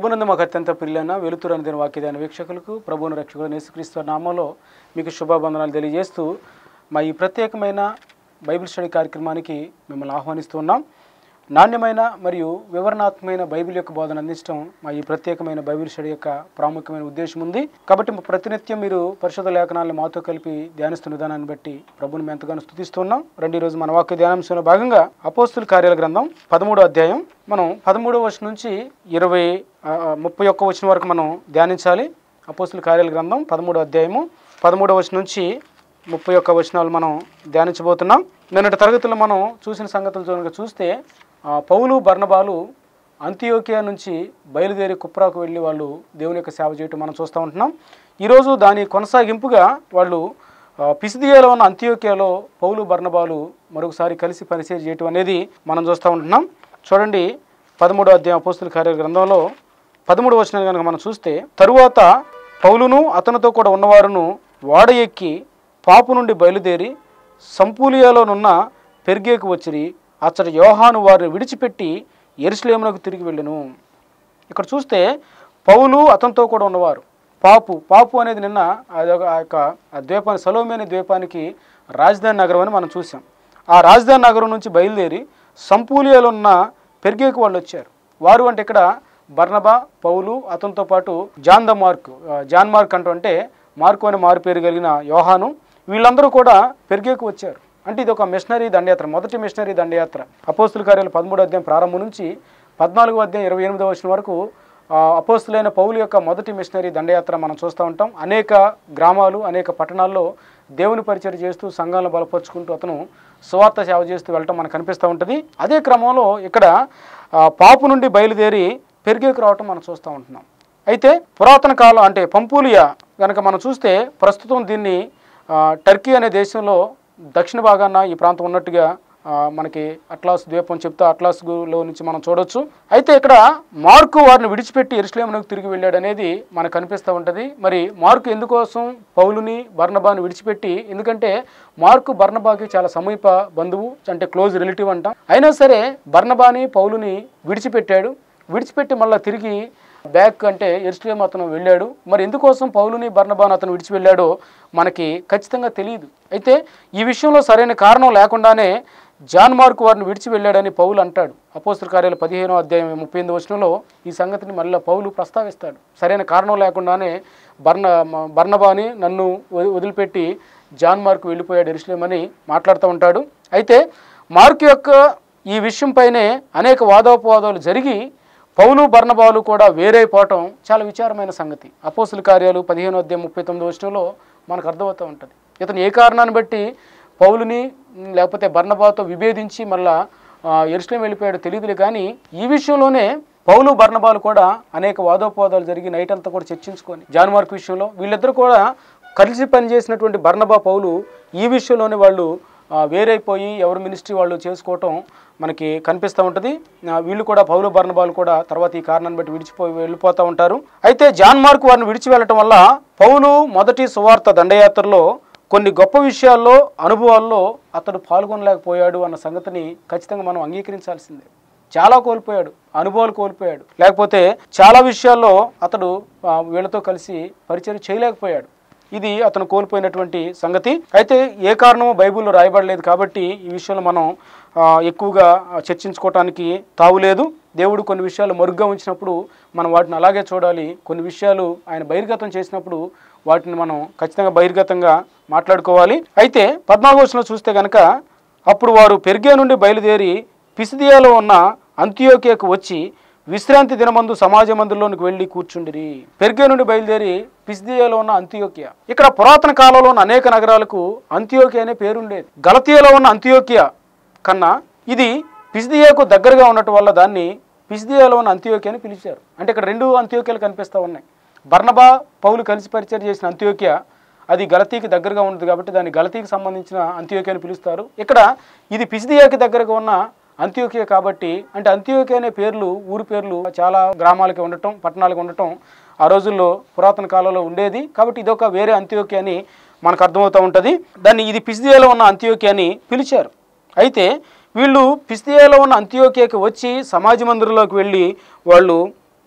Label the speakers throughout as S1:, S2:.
S1: ప్రభునందు మాకు అత్యంత ప్రియులైన వెలుతురు అని దీని వాక్యదాన వీక్షకులకు ప్రభువుని రక్షకుడు నేసుక్రీస్తు నామంలో మీకు శుభాబంధనాలు తెలియజేస్తూ మా ఈ ప్రత్యేకమైన బైబిల్ స్టడీ కార్యక్రమానికి మిమ్మల్ని ఆహ్వానిస్తున్నాం నాణ్యమైన మరియు వివరణాత్మకమైన బైబిల్ యొక్క బోధన అందించడం మా ఈ ప్రత్యేకమైన బైబిల్ స్టడీ యొక్క ప్రాముఖ్యమైన ఉద్దేశం ఉంది కాబట్టి మా ప్రతినిత్యం మీరు పరిశుద్ధ లేఖనాలను మాతో కలిపి ధ్యానిస్తున్న విధానాన్ని బట్టి ప్రభుని మేము ఎంతగానో స్థుతిస్తున్నాం రెండు ఈ రోజు మన వాక్య ధ్యానాంశంలో భాగంగా అపోస్తుల కార్యాల గ్రంథం పదమూడో అధ్యాయం మనం పదమూడవ వచనం నుంచి ఇరవై ఆ, ముప్పై ఒక్క వచనం వరకు మనం ధ్యానించాలి అపోస్తుల కార్యాల గ్రంథం పదమూడో అధ్యాయము పదమూడవ వచనం నుంచి ముప్పై ఒక్క వచనాలు మనం ధ్యానించబోతున్నాం నిన్నటి తరగతిలో మనం చూసిన సంగతులు కనుక చూస్తే ఆ, పౌలు బర్ణబాలు అంత్యోకియా నుంచి బయలుదేరి కుప్రాకు వెళ్ళి వాళ్ళు దేవుని యొక్క సేవ చేయటం మనం చూస్తూ ఉంటున్నాం ఈరోజు దాని కొనసాగింపుగా వాళ్ళు ఆ, పిసిదియాలో ఉన్న అంత్యోకియాలో పౌలు బర్ణబాలు మరొకసారి కలిసి పరిచయం చేయటం అనేది మనం చూస్తూ ఉంటున్నాం చూడండి పదమూడో అధ్యాయం అపోస్తుల కార్య గ్రంథంలో పదమూడు వచనం కనుక మనం చూస్తే తరువాత పౌలును అతనితో కూడా ఉన్నవారును వాడ ఎక్కి పాపు నుండి బయలుదేరి సంపూలియాలోనున్న పెర్గేకు వచ్చిరి అచ్చట యోహాను వారిని విడిచిపెట్టి ఎరుసలేమునకు తిరిగి వెళ్ళెను ఇక్కడ చూస్తే పౌలు అతనితో కూడా ఉన్నవారు పాపు పాపు అనేది నిన్న అదొక ఆ యొక్క ఆ ద్వీపాన్ని సలోమి అనే ద్వీపానికి రాజధాని నగరం అని మనం చూసాం ఆ రాజధాని నగరం నుంచి బయలుదేరి సంపూలియాలో ఉన్న పెరిగేకు వాళ్ళు వచ్చారు వారు అంటే ఇక్కడ బర్నబా పౌలు అతనితో పాటు జాన్ ద మార్క్ ఆ, జాన్ మార్క్ అంటూ అంటే మార్కు అనే మారు పేరు కలిగిన యోహాను వీళ్ళందరూ కూడా పెరిగేకు వచ్చారు అంటే ఇది ఒక మిషనరీ దండయాత్ర మొదటి మిషనరీ దండయాత్ర అపోస్తుల కార్యాలు పదమూడు అధ్యాయం ప్రారంభం నుంచి పద్నాలుగో అధ్యాయం ఇరవై ఎనిమిదో వచ్చిన వరకు ఆ, అపోస్తులైన పౌలు యొక్క మొదటి మిషనరీ దండయాత్ర మనం చూస్తూ ఉంటాం అనేక గ్రామాలు అనేక పట్టణాల్లో దేవుని పరిచయం చేస్తూ సంఘాలను బలపరుచుకుంటూ అతను సువార్త సేవ చేస్తూ వెళ్ళటం మనకు కనిపిస్తూ ఉంటుంది అదే క్రమంలో ఇక్కడ ఆ, పాపు నుండి బయలుదేరి పెరిగేకు రావటం మనం చూస్తూ ఉంటున్నాం అయితే పురాతన కాలం అంటే పంపూలియా కనుక మనం చూస్తే ప్రస్తుతం దీన్ని ఆ, టర్కీ అనే దేశంలో దక్షిణ భాగాన ఈ ప్రాంతం ఉన్నట్టుగా ఆ, మనకి అట్లాస్ ద్వీపం చెప్తే అట్లాస్ లో నుంచి మనం చూడొచ్చు అయితే ఇక్కడ మార్కు వారిని విడిచిపెట్టి ఎరుసలేమునకు తిరిగి వెళ్ళాడు అనేది మనకు కనిపిస్తూ ఉంటుంది మరి మార్కు ఎందుకోసం పౌలుని బర్నబాని విడిచిపెట్టి ఎందుకంటే మార్కు బర్నబాకి చాలా సమీప బంధువు అంటే క్లోజ్ రిలేటివ్ అంటాం అయినా సరే బర్నబాని పౌలుని విడిచిపెట్టాడు విడిచిపెట్టి మళ్ళీ తిరిగి బ్యాక్ అంటే ఎరుసలేం అతను వెళ్ళాడు మరి ఎందుకోసం పౌలుని బర్నబాన్ అతను విడిచి వెళ్ళాడో మనకి ఖచ్చితంగా తెలియదు అయితే ఈ విషయంలో సరైన కారణం లేకుండానే జాన్ మార్క్ వారిని విడిచి వెళ్ళాడని పౌలు అంటాడు అపోస్తుల కార్యాలు పదిహేనో అధ్యాయం ముప్పై ఎనిమిది వచనంలో ఈ సంగతిని మళ్ళీ పౌలు ప్రస్తావిస్తాడు సరైన కారణం లేకుండానే బర్ణ మ- బర్నబాని నన్ను వది- వదిలిపెట్టి జాన్ మార్క్ వెళ్ళిపోయాడు ఎరుసలేమని మాట్లాడుతూ ఉంటాడు అయితే మార్క్ యొక్క ఈ విషయంపైనే అనేక వాదోపవాదాలు జరిగి పౌలు బర్ణబాలు కూడా వేరైపోవటం చాలా విచారమైన సంగతి అపోస్తుల కార్యాలు పదిహేను అధ్యాయం ముప్పై తొమ్మిది వచ్చినలో మనకు అర్థమవుతూ ఉంటుంది ఇతను ఏ కారణాన్ని బట్టి పౌలుని ఉమ్, లేకపోతే బర్ణబాతో విభేదించి మళ్ళా ఆ, ఎరుసలేం వెళ్ళిపోయాడో తెలియదులే కానీ ఈ విషయంలోనే పౌలు బర్ణబాలు కూడా అనేక వాదోపవాదాలు జరిగి నైట్ అంతా కూడా చర్చించుకొని జాన్ మార్క్ విషయంలో వీళ్ళిద్దరూ కూడా కలిసి పనిచేసినటువంటి బర్ణబా పౌలు ఈ విషయంలోనే వాళ్ళు ఆ, వేరైపోయి ఎవరు మినిస్ట్రీ వాళ్ళు చేసుకోవటం మనకి కనిపిస్తూ ఉంటుంది ఆ, వీళ్ళు కూడా పౌలు బర్ణబాలు కూడా తర్వాత ఈ కారణాన్ని బట్టి విడిచిపోయి వెళ్ళిపోతూ ఉంటారు అయితే జాన్ మార్క్ వారిని విడిచి వెళ్ళటం వల్ల పౌలు మొదటి సువార్త దండయాత్రలో కొన్ని గొప్ప విషయాల్లో అనుభవాల్లో అతడు పాల్గొనలేకపోయాడు అన్న సంగతిని ఖచ్చితంగా మనం అంగీకరించాల్సిందే చాలా కోల్పోయాడు అనుభవాలు కోల్పోయాడు లేకపోతే చాలా విషయాల్లో అతడు ఆ, వీళ్ళతో కలిసి పరిచయం చేయలేకపోయాడు ఇది అతను కోల్పోయినటువంటి సంగతి అయితే ఏ కారణమో బైబిల్లో రాయబడలేదు కాబట్టి ఈ విషయంలో మనం ఆ, ఎక్కువగా చర్చించుకోవటానికి తావులేదు దేవుడు కొన్ని విషయాలు మరుగ్గా ఉంచినప్పుడు మనం వాటిని అలాగే చూడాలి కొన్ని విషయాలు ఆయన బహిర్గతం చేసినప్పుడు వాటిని మనం ఖచ్చితంగా బహిర్గతంగా మాట్లాడుకోవాలి అయితే పద్నాలుగు వచనంలో చూస్తే కనుక అప్పుడు వారు పెరిగే నుండి బయలుదేరి పిసిదియాలో ఉన్న అంత్యోకియాకు వచ్చి విశ్రాంతి దినమందు సమాజ మందిరంలోనికి వెళ్ళి కూర్చుండిరి పెరిగే నుండి బయలుదేరి పిసిదియాలో ఉన్న అంత్యోకియా ఇక్కడ పురాతన కాలంలో ఉన్న అనేక నగరాలకు అంత్యోకియా అనే పేరుండేది గలతీయలో ఉన్న అంత్యోకియా కన్నా ఇది పిసిదియాకు దగ్గరగా ఉండటం వల్ల దాన్ని పిసిదియాలో ఉన్న అంత్యోకియా అని పిలిచారు అంటే ఇక్కడ రెండు అంత్యోకియాలు కనిపిస్తూ ఉన్నాయి బర్నబా పౌలు కలిసి పరిచయం చేసిన అంత్యోకియా అది గలతీకి దగ్గరగా ఉంటుంది కాబట్టి దాన్ని గలతీకి సంబంధించిన అంత్యోకియా అని పిలుస్తారు ఇక్కడ ఇది పిసిదియాకి దగ్గరగా ఉన్న అంత్యోకియా కాబట్టి అంటే అంత్యోకియా అనే పేర్లు ఊరి పేర్లు చాలా గ్రామాలకి ఉండటం పట్టణాలకు ఉండటం ఆ రోజుల్లో పురాతన కాలంలో ఉండేది కాబట్టి ఇదొక వేరే అంత్యోకియా అని మనకు అర్థమవుతూ ఉంటుంది దాన్ని ఇది పిసిదియాలో ఉన్న అంత్యోకియా అని పిలిచారు అయితే వీళ్ళు పిస్తియాలో ఉన్న అంత్యోకియాకి వచ్చి సమాజ మందిరంలోకి వెళ్ళి వాళ్ళు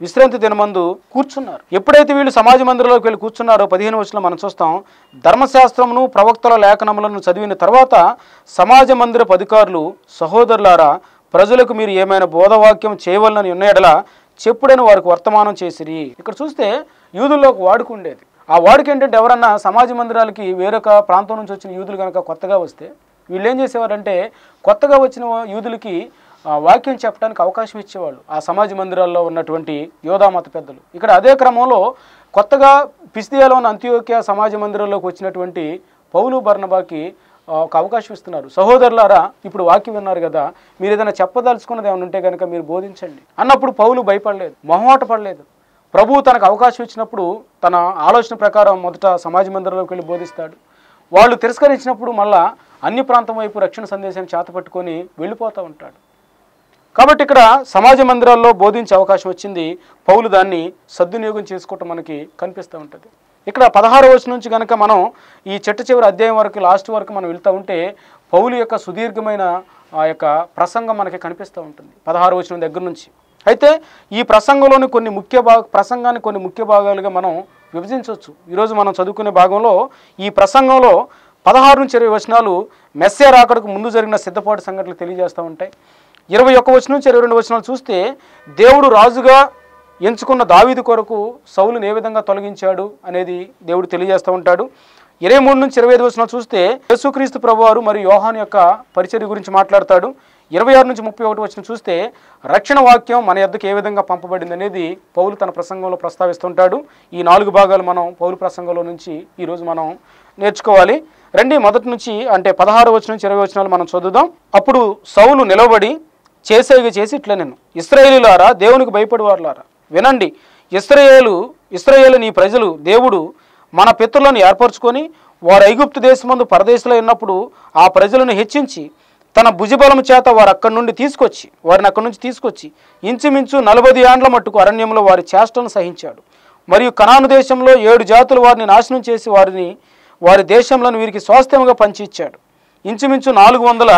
S1: విశ్రాంతి దినమందు కూర్చున్నారు ఎప్పుడైతే వీళ్ళు సమాజ మందిరంలోకి వెళ్ళి కూర్చున్నారో పదిహేను వచ్చిన మనం చూస్తాం ధర్మశాస్త్రమును ప్రవక్తల లేఖనములను చదివిన తర్వాత సమాజ మందిరపు అధికారులు సహోదరులారా ప్రజలకు మీరు ఏమైనా బోధవాక్యం చేయవలనని ఉన్న ఎడల చెప్పుడని వారికి వర్తమానం చేసిరి ఇక్కడ చూస్తే యూదుల్లో ఒక వాడుక ఉండేది ఆ వాడుక ఏంటంటే ఎవరన్నా సమాజ మందిరాలకి వేరొక ప్రాంతం నుంచి వచ్చిన యూదులు కనుక కొత్తగా వస్తే వీళ్ళు ఏం చేసేవారంటే కొత్తగా వచ్చిన యూదులకి ఆ వాక్యం చెప్పడానికి అవకాశం ఇచ్చేవాళ్ళు ఆ సమాజ మందిరాల్లో ఉన్నటువంటి యోధా మత పెద్దలు ఇక్కడ అదే క్రమంలో కొత్తగా పిస్దియాలో ఉన్న అంత్యోక్య సమాజ మందిరంలోకి వచ్చినటువంటి పౌలు బర్ణబాకి ఆ, ఒక అవకాశం ఇస్తున్నారు సహోదరులారా ఇప్పుడు వాక్యం విన్నారు కదా మీరు ఏదైనా చెప్పదలుచుకున్నది ఏమైనా ఉంటే కనుక మీరు బోధించండి అన్నప్పుడు పౌలు భయపడలేదు మొహమాట పడలేదు ప్రభువు తనకు అవకాశం ఇచ్చినప్పుడు తన ఆలోచన ప్రకారం మొదట సమాజ మందిరంలోకి వెళ్ళి బోధిస్తాడు వాళ్ళు తిరస్కరించినప్పుడు మళ్ళా అన్ని ప్రాంతం వైపు రక్షణ సందేశాన్ని చేతపట్టుకొని వెళ్ళిపోతూ ఉంటాడు కాబట్టి ఇక్కడ సమాజ మందిరాల్లో బోధించే అవకాశం వచ్చింది పౌలు దాన్ని సద్వినియోగం చేసుకోవటం మనకి కనిపిస్తూ ఉంటుంది ఇక్కడ పదహారు వచ్చి నుంచి కనుక మనం ఈ చెట్ట చివరి అధ్యాయం వరకు లాస్ట్ వరకు మనం వెళ్తూ ఉంటే పౌలు యొక్క సుదీర్ఘమైన ఆ యొక్క ప్రసంగం మనకి కనిపిస్తూ ఉంటుంది పదహారు వచ్చిన దగ్గర నుంచి అయితే ఈ ప్రసంగంలోని కొన్ని ముఖ్య భాగ ప్రసంగాన్ని కొన్ని ముఖ్య భాగాలుగా మనం విభజించవచ్చు ఈరోజు మనం చదువుకునే భాగంలో ఈ ప్రసంగంలో పదహారు నుంచి ఇరవై వచనాలు మెస్సే రాకడకు ముందు జరిగిన సిద్ధపాటు సంఘటనలు తెలియజేస్తూ ఉంటాయి ఇరవై ఒక్క వచనం నుంచి ఇరవై రెండు వచనాలు చూస్తే దేవుడు రాజుగా ఎంచుకున్న దావీదు కొరకు సౌలుని ఏ విధంగా తొలగించాడు అనేది దేవుడు తెలియజేస్తూ ఉంటాడు ఇరవై మూడు నుంచి ఇరవై ఐదు వచనాలు చూస్తే యేసుక్రీస్తు ప్రభువారు మరియు యోహాన్ యొక్క పరిచర్య గురించి మాట్లాడతాడు ఇరవై ఆరు నుంచి ముప్పై ఒకటి వచ్చిన చూస్తే రక్షణ వాక్యం మన యొద్దకు ఏ విధంగా పంపబడింది అనేది పౌలు తన ప్రసంగంలో ప్రస్తావిస్తుంటాడు ఈ నాలుగు భాగాలు మనం పౌలు ప్రసంగంలో నుంచి ఈరోజు మనం నేర్చుకోవాలి రండి మొదటి నుంచి అంటే పదహారు వచ్చిన నుంచి ఇరవై వచనాలు మనం చదువుదాం అప్పుడు సౌలు నిలబడి చేసేవి చేసి ఇట్లా నేను ఇస్రాయేలులారా దేవునికి భయపడేవారులారా వినండి ఇస్రాయేలు ఇస్రాయేలు నీ ప్రజలు దేవుడు మన పితరులను ఏర్పరచుకొని వారు ఐగుప్తు దేశమందు పరదేశంలో ఉన్నప్పుడు ఆ ప్రజలను హెచ్చించి తన భుజబలం చేత వారు అక్కడి నుండి తీసుకొచ్చి వారిని అక్కడి నుంచి తీసుకొచ్చి ఇంచుమించు నలభై ఏండ్ల మట్టుకు అరణ్యంలో వారి చేష్టలను సహించాడు మరియు కనాను దేశంలో ఏడు జాతులు వారిని నాశనం చేసి వారిని వారి దేశంలోని వీరికి స్వాస్థ్యముగా పంచి ఇచ్చాడు ఇంచుమించు నాలుగు వందల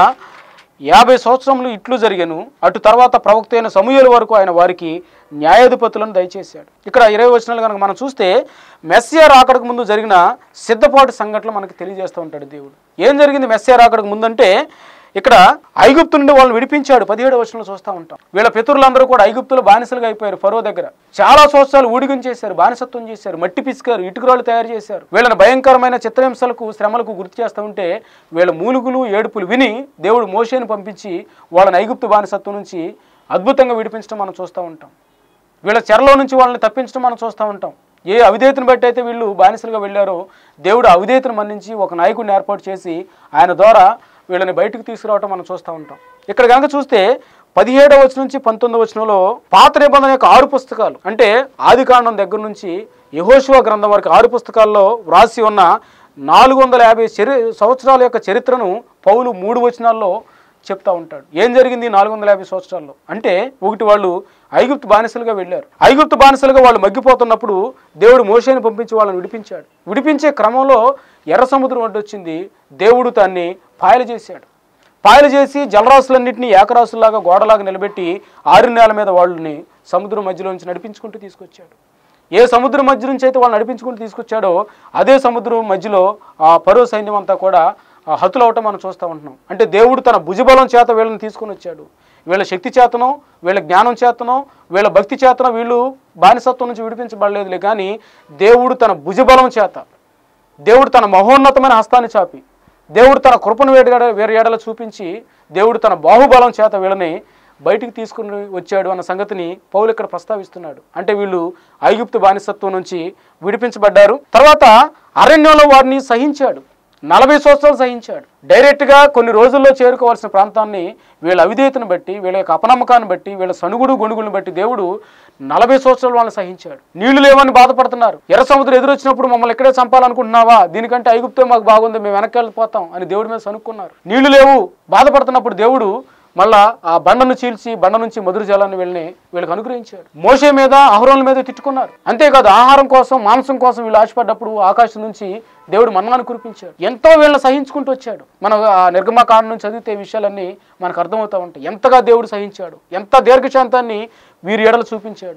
S1: యాభై సంవత్సరములు ఇట్లు జరిగాను అటు తర్వాత ప్రవక్త అయిన సమూహల వరకు ఆయన వారికి న్యాయాధిపతులను దయచేశాడు ఇక్కడ ఇరవై వచనాలు కనుక మనం చూస్తే మెస్సియా రాకడకు ముందు జరిగిన సిద్ధపాటు సంఘటనలు మనకి తెలియజేస్తూ ఉంటాడు దేవుడు ఏం జరిగింది మెస్సియా రాకడకు ముందంటే ఇక్కడ ఐగుప్తు నుండి వాళ్ళని విడిపించాడు పదిహేడు వచనంలో చూస్తూ ఉంటాం వీళ్ళ పితరులందరూ కూడా ఐగుప్తులో బానిసలుగా అయిపోయారు ఫరో దగ్గర చాలా సంవత్సరాలు ఊడిగం చేశారు బానిసత్వం చేశారు మట్టి పిసికారు ఇటుకరాళ్ళు తయారు చేశారు వీళ్ళని భయంకరమైన చిత్రహింసలకు శ్రమలకు గుర్తు చేస్తూ ఉంటే వీళ్ళ మూలుగులు ఏడుపులు విని దేవుడు మోషేని పంపించి వాళ్ళని ఐగుప్తు బానిసత్వం నుంచి అద్భుతంగా విడిపించడం మనం చూస్తూ ఉంటాం వీళ్ళ చెరలో నుంచి వాళ్ళని తప్పించడం మనం చూస్తూ ఉంటాం ఏ అవిధేయతను బట్టి అయితే వీళ్ళు బానిసలుగా వెళ్ళారో దేవుడు ఆ అవిధేయతను మన్నించి ఒక నాయకుడిని ఏర్పాటు చేసి ఆయన ద్వారా వీళ్ళని బయటకు తీసుకురావటం మనం చూస్తూ ఉంటాం ఇక్కడ కనుక చూస్తే పదిహేడవ వచనం నుంచి పంతొమ్మిదవ వచనంలో పాత నిబంధన యొక్క ఆరు పుస్తకాలు అంటే ఆది కాండం దగ్గర నుంచి యహోశివ గ్రంథం వరకు ఆరు పుస్తకాల్లో వ్రాసి ఉన్న నాలుగు వందల యాభై చరి సంవత్సరాల యొక్క చరిత్రను పౌలు మూడు వచనాల్లో చెప్తా ఉంటాడు ఏం జరిగింది నాలుగు వందల యాభై సంవత్సరాల్లో అంటే ఒకటి వాళ్ళు ఐగుప్తు బానిసలుగా వెళ్ళారు ఐగుప్తు బానిసలుగా వాళ్ళు మగ్గిపోతున్నప్పుడు దేవుడు మోషేని పంపించి వాళ్ళని విడిపించాడు విడిపించే క్రమంలో ఎర్ర సముద్రం అడ్డొచ్చింది దేవుడు దాన్ని పాయలు చేశాడు పాయలు చేసి జలరాశులన్నింటినీ ఏకరాశుల్లాగా గోడలాగా నిలబెట్టి ఆరు నేల మీద వాళ్ళని సముద్రం మధ్యలోంచి నడిపించుకుంటూ తీసుకొచ్చాడు ఏ సముద్రం మధ్య నుంచి అయితే వాళ్ళు నడిపించుకుంటూ తీసుకొచ్చాడో అదే సముద్రం మధ్యలో ఆ పరో సైన్యం అంతా కూడా ఆ హతులవటం మనం చూస్తూ ఉంటున్నాం అంటే దేవుడు తన భుజబలం చేత వీళ్ళని తీసుకొని వచ్చాడు వీళ్ళ శక్తి చేతనో వీళ్ళ జ్ఞానం చేతనో వీళ్ళ భక్తి చేతనో వీళ్ళు బానిసత్వం నుంచి విడిపించబడలేదులే కానీ దేవుడు తన భుజబలం చేత దేవుడు తన మహోన్నతమైన హస్తాన్ని చాపి దేవుడు తన కృపను వేడి వేరే ఏడల చూపించి దేవుడు తన బాహుబలం చేత వీళ్ళని బయటికి తీసుకుని వచ్చాడు అన్న సంగతిని పౌలు ఇక్కడ ప్రస్తావిస్తున్నాడు అంటే వీళ్ళు ఐగుప్తు బానిసత్వం నుంచి విడిపించబడ్డారు తర్వాత అరణ్యంలో వారిని సహించాడు నలభై సంవత్సరాలు సహించాడు డైరెక్ట్గా కొన్ని రోజుల్లో చేరుకోవాల్సిన ప్రాంతాన్ని వీళ్ళ అవిధేయతను బట్టి వీళ్ళ యొక్క అపనమ్మకాన్ని బట్టి వీళ్ళ సనుగుడు గొణుగులను బట్టి దేవుడు నలభై సంవత్సరాలు వాళ్ళని సహించాడు నీళ్లు లేవని బాధపడుతున్నారు ఎర్ర సముద్రం ఎదురొచ్చినప్పుడు మమ్మల్ని ఇక్కడే చంపాలనుకుంటున్నావా దీనికంటే ఐగుప్తే మాకు బాగుంది మేము వెనక్కి వెళ్ళిపోతాం అని దేవుడి మీద సనుక్కున్నారు నీళ్లు లేవు బాధపడుతున్నప్పుడు దేవుడు మళ్ళా ఆ బండను చీల్చి బండ నుంచి మధుర జలాన్ని వీళ్ళని వీళ్ళకి అనుగ్రహించాడు మోషే మీద అహరోన్ల మీద తిట్టుకున్నారు అంతేకాదు ఆహారం కోసం మాంసం కోసం వీళ్ళు ఆశపడ్డప్పుడు ఆకాశం నుంచి దేవుడు మన్నాను కురిపించాడు ఎంతో వీళ్ళని సహించుకుంటూ వచ్చాడు మనం ఆ నిర్గమకాండం నుంచి చదివితే ఈ విషయాలన్నీ మనకు అర్థమవుతూ ఉంటాయి ఎంతగా దేవుడు సహించాడు ఎంత దీర్ఘశాంతాన్ని వీరి ఎడలు చూపించాడు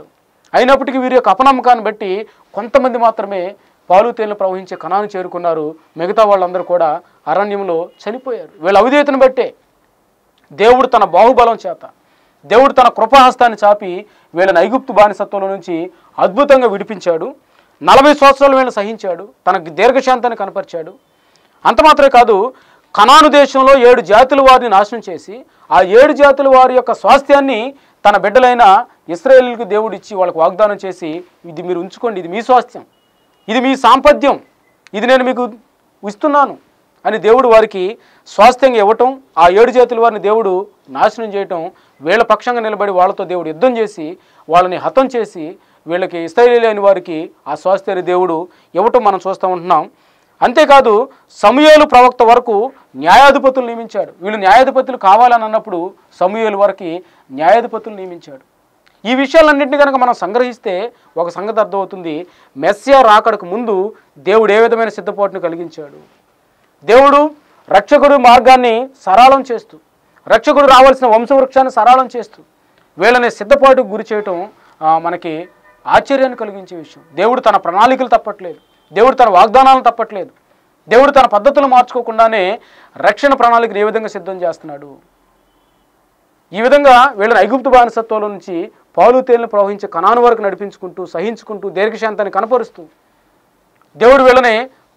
S1: అయినప్పటికీ వీరి యొక్క అపనమ్మకాన్ని బట్టి కొంతమంది మాత్రమే పాలు తేలిన ప్రవహించే కణాన్ని చేరుకున్నారు మిగతా వాళ్ళందరూ కూడా అరణ్యంలో చనిపోయారు వీళ్ళ అవిధేయతను బట్టే దేవుడు తన బాహుబలం చేత దేవుడు తన కృపాహస్తాన్ని చాపి వీళ్ళని ఐగుప్తు బానిసత్వంలో నుంచి అద్భుతంగా విడిపించాడు నలభై సంవత్సరాలు వీళ్ళని సహించాడు తనకు దీర్ఘశాంతాన్ని కనపరిచాడు అంత మాత్రమే కాదు కనాను దేశంలో ఏడు జాతుల వారిని నాశనం చేసి ఆ ఏడు జాతుల వారి యొక్క స్వాస్థ్యాన్ని తన బిడ్డలైన ఇస్రాయేలీలకు దేవుడు ఇచ్చి వాళ్ళకు వాగ్దానం చేసి ఇది మీరు ఉంచుకోండి ఇది మీ స్వాస్థ్యం ఇది మీ సాంపద్యం ఇది నేను మీకు ఇస్తున్నాను అని దేవుడు వారికి స్వాస్థ్యంగా ఇవ్వటం ఆ ఏడు జాతుల వారిని దేవుడు నాశనం చేయటం వీళ్ళ పక్షంగా నిలబడి వాళ్ళతో దేవుడు యుద్ధం చేసి వాళ్ళని హతం చేసి వీళ్ళకి ఇస్రాయేలీ వారికి ఆ స్వాస్థ్యాన్ని దేవుడు ఇవ్వటం మనం చూస్తూ ఉంటున్నాం అంతేకాదు సమూయేలు ప్రవక్త వరకు న్యాయాధిపతులు నియమించాడు వీళ్ళు న్యాయాధిపతులు కావాలని అన్నప్పుడు సమూయేలు వరకు న్యాయాధిపతులు నియమించాడు ఈ విషయాలన్నింటినీ కనుక మనం సంగ్రహిస్తే ఒక సంగతి అర్థమవుతుంది మెస్సియా రాకడకు ముందు దేవుడు ఏ విధమైన సిద్ధపాటును కలిగించాడు దేవుడు రక్షకుడు మార్గాన్ని సరళం చేస్తూ రక్షకుడు రావాల్సిన వంశవృక్షాన్ని సరళం చేస్తూ వీళ్ళని సిద్ధపాటుకు గురి చేయటం ఆ, మనకి ఆశ్చర్యాన్ని కలిగించే విషయం దేవుడు తన ప్రణాళికలు తప్పట్లేదు దేవుడు తన వాగ్దానాలను తప్పట్లేదు దేవుడు తన పద్ధతులు మార్చుకోకుండానే రక్షణ ప్రణాళికను ఏ విధంగా సిద్ధం చేస్తున్నాడు ఈ విధంగా వీళ్ళని ఐగుప్తు బానిసత్వంలో నుంచి పాలు తేలిని ప్రవహించే కణాను వరకు నడిపించుకుంటూ సహించుకుంటూ దీర్ఘశాంతాన్ని కనపరుస్తూ దేవుడు వీళ్ళని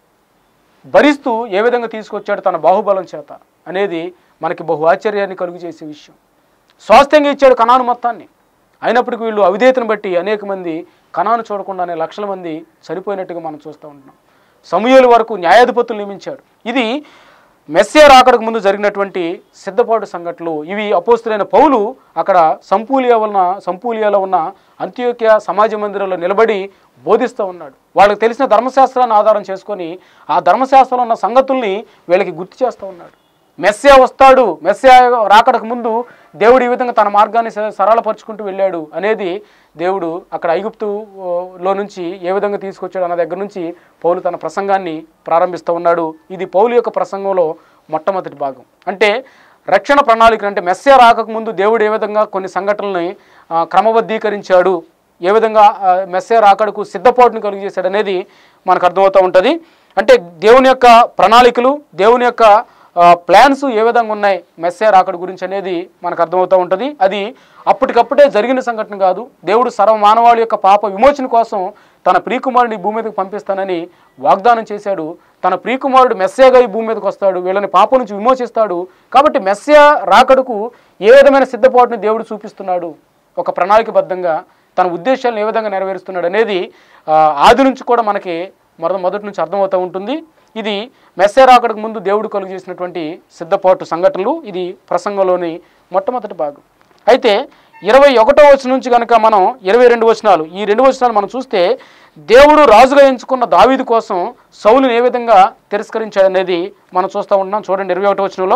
S1: భరిస్తూ ఏ విధంగా తీసుకొచ్చాడు తన బాహుబలం చేత అనేది మనకి బహు ఆశ్చర్యాన్ని కలుగు చేసే విషయం స్వాస్థ్యంగా ఇచ్చాడు కణాను మొత్తాన్ని అయినప్పటికీ వీళ్ళు అవిధేయతను బట్టి అనేక మంది కణాను చూడకుండానే లక్షల మంది చనిపోయినట్టుగా మనం చూస్తూ ఉంటున్నాం సమూహల వరకు న్యాయాధిపతులు నియమించాడు ఇది మెస్సియా రాకడకు ముందు జరిగినటువంటి సిద్ధపాటు సంఘటనలు ఇవి అపోస్తులైన పౌలు అక్కడ సంపూలియా వలన సంపూలియాలో ఉన్న అంత్యోక్య సమాజ మందిరంలో నిలబడి బోధిస్తూ ఉన్నాడు వాళ్ళకి తెలిసిన ధర్మశాస్త్రాన్ని ఆధారం చేసుకొని ఆ ధర్మశాస్త్రంలో ఉన్న సంగతుల్ని వీళ్ళకి గుర్తు చేస్తూ ఉన్నాడు మెస్సియా వస్తాడు మెస్సియా రాకడకు ముందు దేవుడు ఈ విధంగా తన మార్గాన్ని స- సరళపరుచుకుంటూ వెళ్ళాడు అనేది దేవుడు అక్కడ ఐగుప్తు ఓ, లో నుంచి ఏ విధంగా తీసుకొచ్చాడు అన్న దగ్గర నుంచి పౌలు తన ప్రసంగాన్ని ప్రారంభిస్తూ ఉన్నాడు ఇది పౌలు యొక్క ప్రసంగంలో మొట్టమొదటి భాగం అంటే రక్షణ ప్రణాళిక అంటే మెస్సియా రాకముందు దేవుడు ఏ విధంగా కొన్ని సంఘటనల్ని ఆ, క్రమబద్ధీకరించాడు ఏ విధంగా ఆ, మెస్సియా రాకడకు సిద్ధపాటును కలిగజేశాడు అనేది మనకు అర్థమవుతూ ఉంటుంది అంటే దేవుని యొక్క ప్రణాళికలు దేవుని యొక్క ఆ, ప్లాన్స్ ఏ విధంగా ఉన్నాయి మెస్సే రాకడ గురించి అనేది మనకు అర్థమవుతూ ఉంటుంది అది అప్పటికప్పుడే జరిగిన సంఘటన కాదు దేవుడు సర్వ మానవాళి యొక్క పాప విమోచన కోసం తన ప్రియకుమారుని ఈ భూమి మీదకి పంపిస్తానని వాగ్దానం చేశాడు తన ప్రియకుమారుడు మెస్సేగా ఈ భూమి మీదకి వస్తాడు వీళ్ళని పాపం నుంచి విమోచిస్తాడు కాబట్టి మెస్సే రాకడకు ఏ విధమైన సిద్ధపాటుని దేవుడు చూపిస్తున్నాడు ఒక ప్రణాళికబద్ధంగా తన ఉద్దేశాలను ఏ విధంగా నెరవేరుస్తున్నాడు అనేది ఆ, ఆది నుంచి కూడా మనకి మొద మొదటి నుంచి అర్థమవుతూ ఉంటుంది ఇది మెస్సే రాకడకు ముందు దేవుడు కలుగు చేసినటువంటి సిద్ధపాటు సంఘటనలు ఇది ప్రసంగంలోని మొట్టమొదటి భాగం అయితే ఇరవై ఒకటో వచనం నుంచి కనుక మనం ఇరవై రెండు వచనాలు ఈ రెండు వచనాలు మనం చూస్తే దేవుడు రాజుగా ఎంచుకున్న దావీదు కోసం సౌలుని ఏ విధంగా తిరస్కరించాడనేది మనం చూస్తూ ఉంటున్నాం చూడండి ఇరవై ఒకటో వచనంలో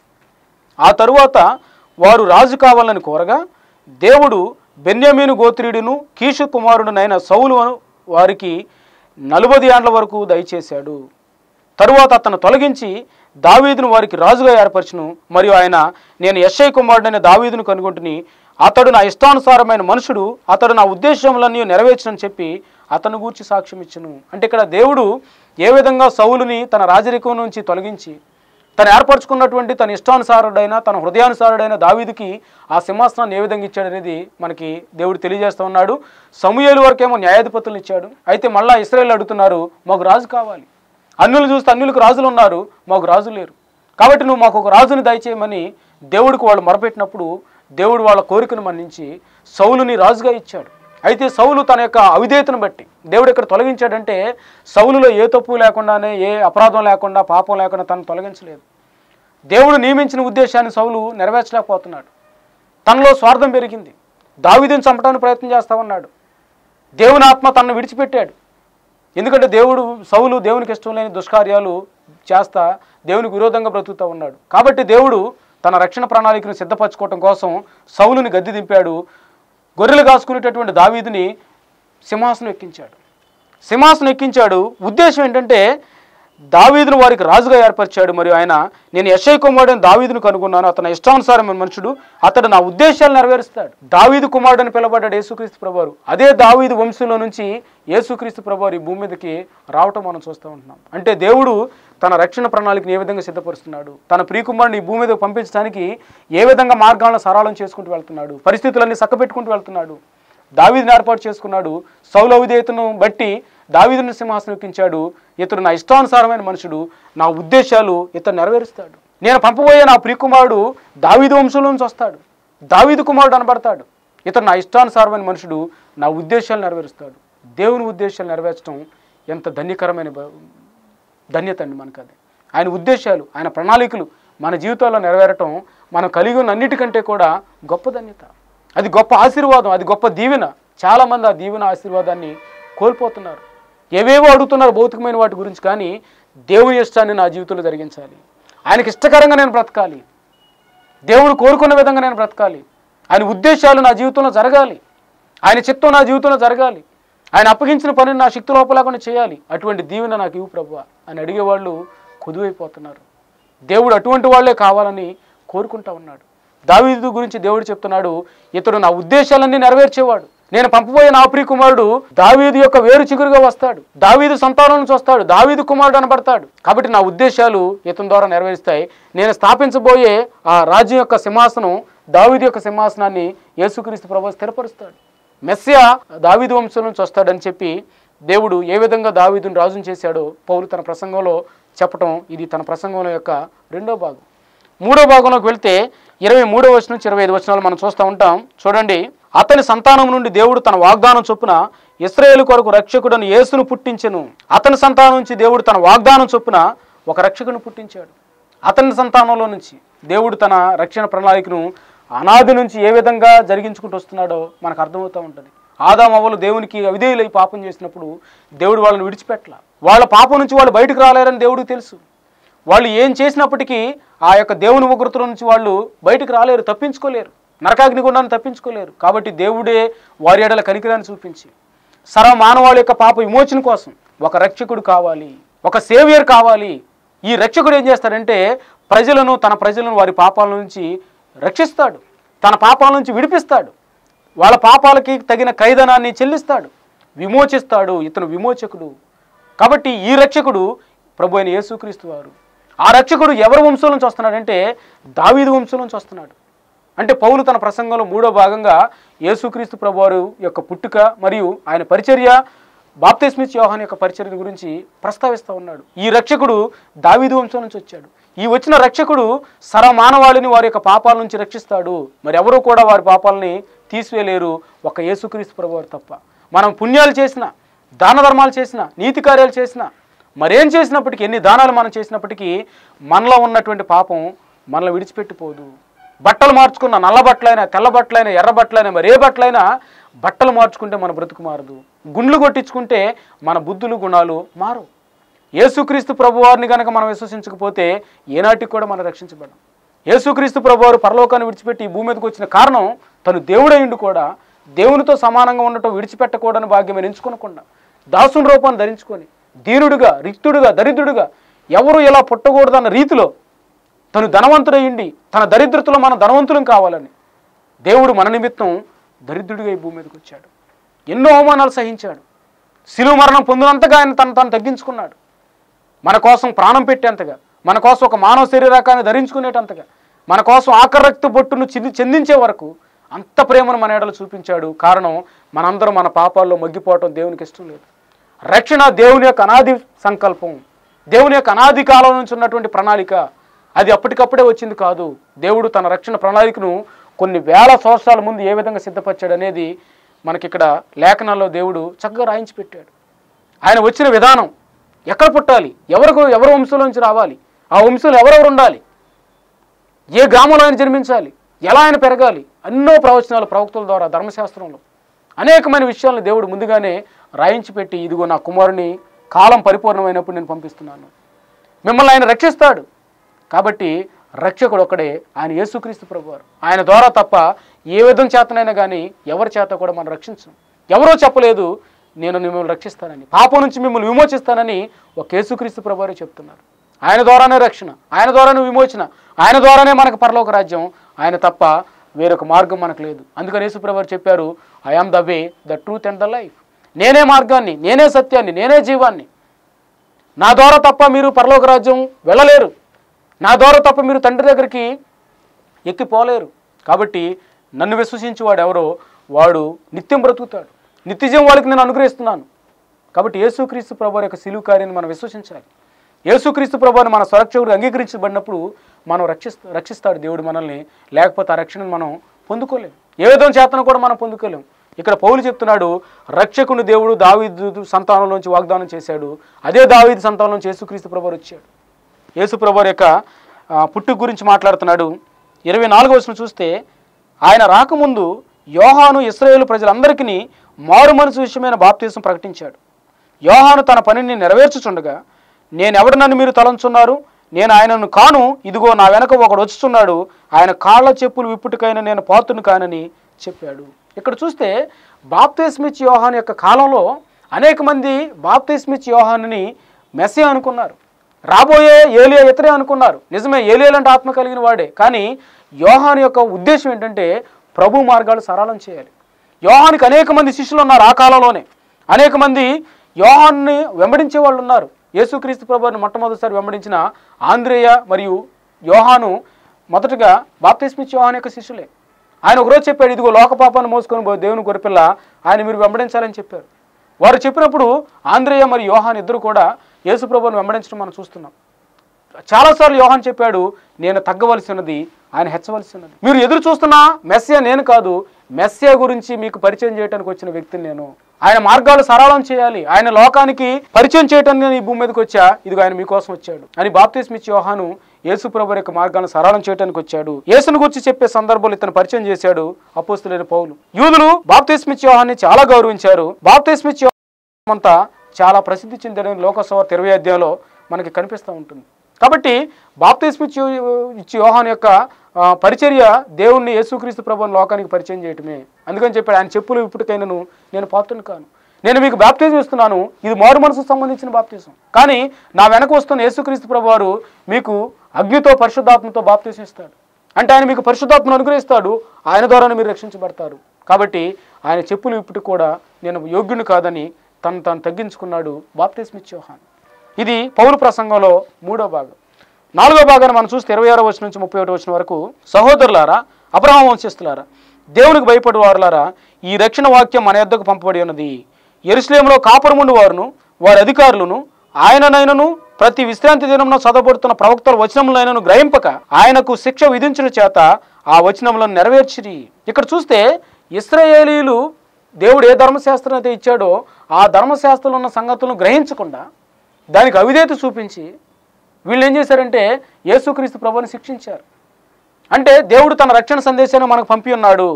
S1: ఆ తరువాత వారు రాజు కావాలని కోరగా దేవుడు బెన్యామీను గోత్రీయుడును కీషు కుమారుడునైన సౌలు వారికి నలుబై ఏండ్ల వరకు దయచేశాడు తరువాత అతను తొలగించి దావీదును వారికి రాజుగా ఏర్పరచును మరియు ఆయన నేను యశ్ఐ కుమారుడైన దావీదును కనుగొంటుని అతడు నా ఇష్టానుసారమైన మనుషుడు అతడు నా ఉద్దేశములన్నీ నెరవేర్చునని చెప్పి అతను గూర్చి సాక్ష్యం ఇచ్చును అంటే ఇక్కడ దేవుడు ఏ విధంగా సౌలుని తన రాజరికం నుంచి తొలగించి తను ఏర్పరచుకున్నటువంటి తన ఇష్టానుసారుడైన తన హృదయానుసారుడైన దావీదుకి ఆ సింహాసనాన్ని ఏ విధంగా ఇచ్చాడనేది మనకి దేవుడు తెలియజేస్తూ ఉన్నాడు సమూహలు వరకేమో న్యాయాధిపతులను ఇచ్చాడు అయితే మళ్ళా ఇస్రాయేల్ అడుగుతున్నారు మాకు రాజు కావాలి అన్యులు చూస్తే అన్యులకు రాజులు ఉన్నారు మాకు రాజు లేరు కాబట్టి నువ్వు మాకు ఒక రాజుని దయచేయమని దేవుడికి వాళ్ళు మొరపెట్టినప్పుడు దేవుడు వాళ్ళ కోరికను మన్నించి సౌలుని రాజుగా ఇచ్చాడు అయితే సౌలు తన యొక్క అవిధేయతను బట్టి దేవుడు ఇక్కడ తొలగించాడంటే సౌలులో ఏ తప్పు లేకుండానే ఏ అపరాధం లేకుండా పాపం లేకుండా తను తొలగించలేదు దేవుడు నియమించిన ఉద్దేశాన్ని సౌలు నెరవేర్చలేకపోతున్నాడు తనలో స్వార్థం పెరిగింది దావీదుని చంపడానికి ప్రయత్నం చేస్తా ఉన్నాడు దేవుని ఆత్మ తనను విడిచిపెట్టాడు ఎందుకంటే దేవుడు సౌలు దేవునికి ఇష్టం లేని దుష్కార్యాలు చేస్తా దేవునికి విరోధంగా బ్రతుకుతూ ఉన్నాడు కాబట్టి దేవుడు తన రక్షణ ప్రణాళికను సిద్ధపరచుకోవటం కోసం సౌలుని గద్దె దింపాడు గొర్రెలు కాసుకునేటటువంటి దావీదుని సింహాసనం ఎక్కించాడు సింహాసనం ఎక్కించాడు ఉద్దేశం ఏంటంటే దావీదును వారికి రాజుగా ఏర్పరిచాడు మరియు ఆయన నేను యశయ్ కుమారుడని దావీదును కనుగొన్నాను అతని ఇష్టానుసారమైన మనుషుడు అతడు నా ఉద్దేశాలు నెరవేరుస్తాడు దావీదు కుమారుడు అని పిలవడ్డాడు యేసుక్రీస్తు ప్రభువారు అదే దావీదు వంశంలో నుంచి యేసుక్రీస్తు ప్రభువారు ఈ భూమి మీదకి రావటం మనం చూస్తూ ఉంటున్నాం అంటే దేవుడు తన రక్షణ ప్రణాళికని ఏ విధంగా సిద్ధపరుస్తున్నాడు తన ప్రియకుమారుని ఈ భూమి మీదకి పంపించడానికి ఏ విధంగా మార్గాలను సరళం చేసుకుంటూ వెళ్తున్నాడు పరిస్థితులన్నీ చక్కబెట్టుకుంటూ వెళ్తున్నాడు దావీదుని ఏర్పాటు చేసుకున్నాడు సౌల విధేయతను బట్టి దావీదుని సింహాసనం ఎక్కించాడు ఇతడు నా ఇష్టానుసారమైన మనుషుడు నా ఉద్దేశాలు ఇతడు నెరవేరుస్తాడు నేను పంపబోయే నా ప్రియకుమారుడు దావీదు వంశంలో నుంచి వస్తాడు దావీదు కుమారుడు అనబడతాడు ఇతడు నా ఇష్టానుసారమైన మనుషుడు నా ఉద్దేశాలు నెరవేరుస్తాడు దేవుని ఉద్దేశాలు నెరవేర్చడం ఎంత ధన్యకరమైన బ- ధన్యత అండి మనకు అది ఆయన ఉద్దేశాలు ఆయన ప్రణాళికలు మన జీవితాల్లో నెరవేరటం మనం కలిగి ఉన్న అన్నిటికంటే కూడా గొప్ప ధన్యత అది గొప్ప ఆశీర్వాదం అది గొప్ప దీవెన చాలామంది ఆ దీవెన ఆశీర్వాదాన్ని కోల్పోతున్నారు ఏవేవో అడుగుతున్నారు భౌతికమైన వాటి గురించి కానీ దేవుని ఇష్టాన్ని నా జీవితంలో జరిగించాలి ఆయనకి ఇష్టకరంగా నేను బ్రతకాలి దేవుడు కోరుకున్న విధంగా నేను బ్రతకాలి ఆయన ఉద్దేశాలు నా జీవితంలో జరగాలి ఆయన చిత్తం నా జీవితంలో జరగాలి ఆయన అప్పగించిన పనిని నా శక్తి లోపలేకుండా చేయాలి అటువంటి దీవెన నాకు ఇవ్వు ప్రభు అని అడిగేవాళ్ళు కుదువైపోతున్నారు దేవుడు అటువంటి వాళ్ళే కావాలని కోరుకుంటా ఉన్నాడు దావీదు గురించి దేవుడు చెప్తున్నాడు ఇతడు నా ఉద్దేశాలన్నీ నెరవేర్చేవాడు నేను పంపబోయే నా ప్రియ కుమారుడు దావీదు యొక్క వేరు చిగురుగా వస్తాడు దావీదు సంతానం నుంచి వస్తాడు దావీదు కుమారుడు అనబడతాడు కాబట్టి నా ఉద్దేశాలు ఇతని ద్వారా నెరవేరుస్తాయి నేను స్థాపించబోయే ఆ రాజ్యం యొక్క సింహాసనం దావీదు యొక్క సింహాసనాన్ని యేసుక్రీస్తు ప్రభు స్థిరపరుస్తాడు మెస్సియా దావీదు వంశం నుంచి వస్తాడని చెప్పి దేవుడు ఏ విధంగా దావీదుని రాజుని చేశాడో పౌలు తన ప్రసంగంలో చెప్పటం ఇది తన ప్రసంగంలో యొక్క రెండో భాగం మూడో భాగంలోకి వెళ్తే ఇరవై మూడో వచనం నుంచి ఇరవై ఐదు వచనాలు మనం చూస్తూ ఉంటాం చూడండి అతని సంతానం నుండి దేవుడు తన వాగ్దానం చొప్పున ఇస్రాయేల్ కొరకు రక్షకుడను యేసును పుట్టించెను అతని సంతానం నుంచి దేవుడు తన వాగ్దానం చొప్పున ఒక రక్షకుని పుట్టించాడు అతని సంతానంలో నుంచి దేవుడు తన రక్షణ ప్రణాళికను అనాది నుంచి ఏ విధంగా జరిగించుకుంటూ వస్తున్నాడో మనకు అర్థమవుతూ ఉంటుంది ఆదాం అవ్వలు దేవునికి అవిధేయులై పాపం చేసినప్పుడు దేవుడు వాళ్ళని విడిచిపెట్టల వాళ్ళ పాపం నుంచి వాళ్ళు బయటకు రాలేరని దేవుడికి తెలుసు వాళ్ళు ఏం చేసినప్పటికీ ఆ యొక్క దేవుని ఉగ్రత నుంచి వాళ్ళు బయటకు రాలేరు తప్పించుకోలేరు నరకాగ్నిగుండాన్ని తప్పించుకోలేరు కాబట్టి దేవుడే వారి ఎడల కనికరాన్ని చూపించి సర్వ మానవాళి యొక్క పాప విమోచన కోసం ఒక రక్షకుడు కావాలి ఒక సేవియర్ కావాలి ఈ రక్షకుడు ఏం చేస్తాడంటే ప్రజలను తన ప్రజలను వారి పాపాల నుంచి రక్షిస్తాడు తన పాపాల నుంచి విడిపిస్తాడు వాళ్ళ పాపాలకి తగిన ఖైదనాన్ని చెల్లిస్తాడు విమోచిస్తాడు ఇతను విమోచకుడు కాబట్టి ఈ రక్షకుడు ప్రభు అయిన యేసుక్రీస్తు వారు ఆ రక్షకుడు ఎవరి వంశం నుంచి వస్తున్నాడంటే దావీదు వంశం నుంచి వస్తున్నాడు అంటే పౌలు తన ప్రసంగంలో మూడో భాగంగా యేసుక్రీస్తు ప్రభువారు యొక్క పుట్టుక మరియు ఆయన పరిచర్య బాప్తిస్మిత్ యోహాన్ యొక్క పరిచర్య గురించి ప్రస్తావిస్తూ ఉన్నాడు ఈ రక్షకుడు దావీదు వంశం నుంచి వచ్చాడు ఈ వచ్చిన రక్షకుడు సర్వమానవాళిని వారి యొక్క పాపాల నుంచి రక్షిస్తాడు మరి ఎవరూ కూడా వారి పాపాలని తీసివేయలేరు ఒక యేసుక్రీస్తు ప్రభువారు తప్ప మనం పుణ్యాలు చేసిన దాన ధర్మాలు చేసిన నీతి కార్యాలు చేసిన మరేం చేసినప్పటికీ ఎన్ని దానాలు మనం చేసినప్పటికీ మనలో ఉన్నటువంటి పాపం మనల్ని విడిచిపెట్టిపోదు బట్టలు మార్చుకున్న నల్ల బట్టలైనా తెల్ల బట్టలైనా ఎర్ర బట్టలైనా మరి ఏ బట్టలైనా బట్టలు మార్చుకుంటే మన బ్రతుకు మారదు గుండ్లు కొట్టించుకుంటే మన బుద్ధులు గుణాలు మారు యేసుక్రీస్తు ప్రభువారిని కనుక మనం విశ్వసించకపోతే ఏనాటికి కూడా మనం రక్షించబడం యేసుక్రీస్తు ప్రభువారు పరలోకాన్ని విడిచిపెట్టి ఈ భూమి మీదకి వచ్చిన కారణం తను దేవుడైండు కూడా దేవునితో సమానంగా ఉండటం విడిచిపెట్టకూడని భాగ్యం ఎంచుకోనకుండా దాసుని రూపాన్ని ధరించుకొని దీనుడుగా రిక్తుడుగా దరిద్రుడుగా ఎవరు ఇలా పుట్టకూడదన్న రీతిలో తను ధనవంతుడయ్యిండి తన దరిద్రతలో మనం ధనవంతులం కావాలని దేవుడు మన నిమిత్తం దరిద్రుడిగా ఈ భూమి మీదకి వచ్చాడు ఎన్నో అవమానాలు సహించాడు శిలువ మరణం పొందినంతగా ఆయన తను తను తగ్గించుకున్నాడు మన కోసం ప్రాణం పెట్టేంతగా మన కోసం ఒక మానవ శరీరకాన్ని ధరించుకునేటంతగా మన కోసం ఆఖరి రక్త బొట్టును చెంది చెందించే వరకు అంత ప్రేమను మన ఎడలు చూపించాడు కారణం మనందరం మన పాపాల్లో మగ్గిపోవటం దేవునికి ఇష్టం లేదు రక్షణ దేవుని యొక్క అనాది సంకల్పం దేవుని యొక్క అనాది కాలం నుంచి ఉన్నటువంటి ప్రణాళిక అది అప్పటికప్పుడే వచ్చింది కాదు దేవుడు తన రక్షణ ప్రణాళికను కొన్ని వేల సంవత్సరాల ముందు ఏ విధంగా సిద్ధపరిచాడు అనేది మనకి ఇక్కడ లేఖనాల్లో దేవుడు చక్కగా రాయించి పెట్టాడు ఆయన వచ్చిన విధానం ఎక్కడ పుట్టాలి ఎవరికి ఎవరి వంశంలో నుంచి రావాలి ఆ వంశంలో ఎవరెవరు ఉండాలి ఏ గ్రామంలో ఆయన జన్మించాలి ఎలా ఆయన పెరగాలి ఎన్నో ప్రవచనాలు ప్రవక్తల ద్వారా ధర్మశాస్త్రంలో అనేకమైన విషయాలను దేవుడు ముందుగానే రాయించి పెట్టి ఇదిగో నా కుమారుని కాలం పరిపూర్ణమైనప్పుడు నేను పంపిస్తున్నాను మిమ్మల్ని ఆయన రక్షిస్తాడు కాబట్టి రక్షకుడు ఒక్కడే ఆయన యేసుక్రీస్తు ప్రభువారు ఆయన ద్వారా తప్ప ఏ విధం చేతనైనా కానీ ఎవరి చేత కూడా మనం రక్షించం ఎవరో చెప్పలేదు నేను మిమ్మల్ని రక్షిస్తానని పాపం నుంచి మిమ్మల్ని విమోచిస్తానని ఒక యేసుక్రీస్తు ప్రభువారే చెప్తున్నారు ఆయన ద్వారానే రక్షణ ఆయన ద్వారానే విమోచన ఆయన ద్వారానే మనకు పరలోక రాజ్యం ఆయన తప్ప వేరొక మార్గం మనకు లేదు అందుకని యేసుప్రభు చెప్పారు I am the way the truth and the life నేనే మార్గాన్ని నేనే సత్యాన్ని నేనే జీవాన్ని నా ద్వారా తప్ప మీరు పరలోక రాజ్యం వెళ్ళలేరు నా ద్వారా తప్ప మీరు తండ్రి దగ్గరికి ఎక్కిపోలేరు కాబట్టి నన్ను విశ్వసించి వాడు ఎవరో వాడు నిత్యం బ్రతుకుతాడు నిత్యజీవం వాళ్ళకి నేను అనుగ్రహిస్తున్నాను కాబట్టి యేసుక్రీస్తు ప్రభు యొక్క సిలువు కార్యాన్ని మనం విశ్వసించాలి యేసుక్రీస్తు ప్రభుని మన సురక్షకుడు అంగీకరించబడినప్పుడు మనం రక్షిస్తా రక్షిస్తాడు దేవుడు మనల్ని లేకపోతే ఆ రక్షణను మనం పొందుకోలేం ఏ విధం చేతను కూడా మనం పొందుకోలేం ఇక్కడ పౌలు చెప్తున్నాడు రక్షకుని దేవుడు దావీదు సంతానంలోంచి వాగ్దానం చేశాడు అదే దావీదు సంతానం నుంచి యేసుక్రీస్తు ప్రభు వచ్చాడు యేసు ప్రభు యొక్క ఆ, పుట్టుక గురించి మాట్లాడుతున్నాడు ఇరవై నాలుగు వచ్చిన చూస్తే ఆయన రాకముందు యోహాను ఇస్రాయేలు ప్రజలందరికీ మారు మనసు విషయమైన బాప్తీసం ప్రకటించాడు యోహాను తన పనిని నెరవేర్చుచుండగా నేనెవడు నన్ను మీరు తలంచున్నారు నేను ఆయనను కాను ఇదిగో నా వెనక ఒకడు వచ్చుచున్నాడు ఆయన కాళ్ళ చెప్పులు విప్పుటికైనా నేను పాత్రుని కానని చెప్పాడు ఇక్కడ చూస్తే బాప్తీస్మిచ్ యోహాను యొక్క కాలంలో అనేక మంది బాప్తీస్మిచ్ యోహానుని మెస్సే అనుకున్నారు రాబోయే ఏలియా ఇతరే అనుకున్నారు నిజమే ఏలియాలంటే ఆత్మ కలిగిన వాడే కానీ యోహాను యొక్క ఉద్దేశం ఏంటంటే ప్రభు మార్గాలు సరళం చేయాలి యోహానికి అనేక మంది శిష్యులు ఉన్నారు ఆ కాలంలోనే అనేక మంది యోహాన్ని వెంబడించే వాళ్ళు ఉన్నారు యేసుక్రీస్తు ప్రభుని మొట్టమొదటిసారి వెంబడించిన ఆంధ్రేయ మరియు యోహాను మొదటగా బాప్తిస్మిచ్ యోహాన్ యొక్క శిష్యులే ఆయన ఒకరోజు చెప్పాడు ఇదిగో లోక పాపాన్ని మోసుకొని పోయి దేవుని గొరిపిల్ల ఆయన మీరు వెంబడించాలని చెప్పారు వారు చెప్పినప్పుడు ఆంధ్రేయ మరియు యోహాన్ ఇద్దరు కూడా యేసు ప్రభుని వెంబడించడం మనం చూస్తున్నాం చాలాసార్లు యోహాన్ చెప్పాడు నేను తగ్గవలసినది ఆయన హెచ్చవలసినది మీరు ఎదురు చూస్తున్న మెస్సియా నేను కాదు మెస్సియా గురించి మీకు పరిచయం చేయడానికి వచ్చిన వ్యక్తిని నేను ఆయన మార్గాలు సరళం చేయాలి ఆయన లోకానికి పరిచయం చేయటానికి నేను ఈ భూమి మీదకి వచ్చా ఇదిగో ఆయన మీకోసం వచ్చాడు అని బాప్తిస్మిచ్ యోహాను యేసు ప్రభు యొక్క మార్గాన్ని సరళం చేయడానికి వచ్చాడు యేసును గురించి చెప్పే సందర్భంలో ఇతను పరిచయం చేశాడు అపోస్తులైన పౌలు యూదులు బాప్తిస్మిచ్ యోహాన్ని చాలా గౌరవించారు బాప్తిస్మిచ్ యోహాన్ అంతా చాలా ప్రసిద్ధి చెందిన లోకసభ ఇరవై అధ్యాయంలో మనకి కనిపిస్తూ ఉంటుంది కాబట్టి బాప్తిస్మిచ్ ఇచ్చి యోహాన్ యొక్క ఆ, పరిచర్య దేవుణ్ణి యేసుక్రీస్తు ప్రభుని లోకానికి పరిచయం చేయటమే అందుకని చెప్పాడు ఆయన చెప్పులు ఇప్పటికైనాను నేను పాత్రను కాను నేను మీకు బాప్తిజం ఇస్తున్నాను ఇది మారు మనసుకు సంబంధించిన బాప్తిజం కానీ నా వెనక వస్తున్న యేసుక్రీస్తు ప్రభు వారు మీకు అగ్నితో పరిశుద్ధాత్మతో బాప్తిజం ఇస్తాడు అంటే ఆయన మీకు పరిశుద్ధాత్మను అనుగ్రహిస్తాడు ఆయన ద్వారానే మీరు రక్షించబడతారు కాబట్టి ఆయన చెప్పులు ఇప్పటి కూడా నేను యోగ్యుని కాదని తను తాను తగ్గించుకున్నాడు బాప్తిస్మిచ్ యోహాన్ ఇది పౌరు ప్రసంగంలో మూడో భాగం నాలుగో భాగాన్ని మనం చూస్తే ఇరవై ఆరో వచ్చిన నుంచి ముప్పై ఒకటి వచ్చిన వరకు సహోదరులారా అబ్రహాం వంశస్థులారా దేవునికి భయపడు వారులారా ఈ రక్షణ వాక్యం మన యొద్దకు పంపబడి ఉన్నది ఎరుసలేంలో కాపురముండు వారును వారి అధికారులను ఆయననైనను ప్రతి విశ్రాంతి దినమున చదవబడుతున్న ప్రవక్తల వచనములైనను గ్రహింపక ఆయనకు శిక్ష విధించిన చేత ఆ వచనములను నెరవేర్చిరి ఇక్కడ చూస్తే ఇస్రాయేలీలు దేవుడు ఏ ధర్మశాస్త్రం అయితే ఇచ్చాడో ఆ ధర్మశాస్త్రంలో ఉన్న సంగతులను గ్రహించకుండా దానికి అవిధేత చూపించి వీళ్ళు ఏం చేశారంటే యేసుక్రీస్తు ప్రభుని శిక్షించారు అంటే దేవుడు తన రక్షణ సందేశాన్ని మనకు పంపి ఉన్నాడు